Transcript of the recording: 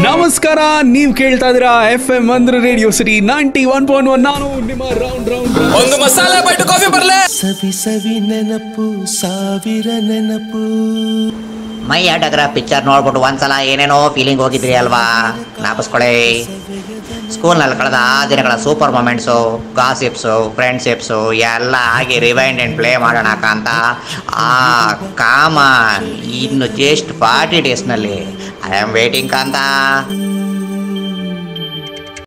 ನಮಸ್ಕಾರ ನೀವ್ ಕೇಳ್ತಾ ಇದೀರಾ ಎಫ್ ಎಂ ಅಂದ್ರೆ radio city ninety one point one ನಾನು ನಿಮ್ಮ ರೌಂಡ್ ರೌಂಡ್ ಒಂದು ಮಸಾಲೆ ಬೈಟ್ ಕಾಫಿ ಬರ್ಲೆ ಸವಿ ಸವಿ ನೆನಪು ಸಾವಿರ ನೆನಪು ಮೈ ಆಟಗ್ರ ಪಿಕ್ಚರ್ ನೋಡ್ಬಿಟ್ಟು ಒಂದ್ಸಲ ಏನೇನೋ ಫೀಲಿಂಗ್ ಹೋಗಿದ್ರಿ ಅಲ್ವಾ ಜ್ಞಾಪಿಸ್ಕೊಳ್ಳಿ ಸ್ಕೂಲ್ನಲ್ಲಿ ಕಳೆದ ಆ ದಿನಗಳ ಸೂಪರ್ ಮೊಮೆಂಟ್ಸು ಗಾಸಿಪ್ಸು ಫ್ರೆಂಡ್ಶಿಪ್ಸು ಎಲ್ಲ ಆಗಿ ರಿವೈಂಡ್ ಆ್ಯಂಡ್ ಪ್ಲೇ ಮಾಡೋಣ ಅಂತ ಆ ಕಾಮ ಇನ್ನು ಜಸ್ಟ್ ಫಾರ್ಟಿ ಡೇಸ್ನಲ್ಲಿ ಐ ಆಮ್ ವೇಟಿಂಗ್ ಕಾಂತ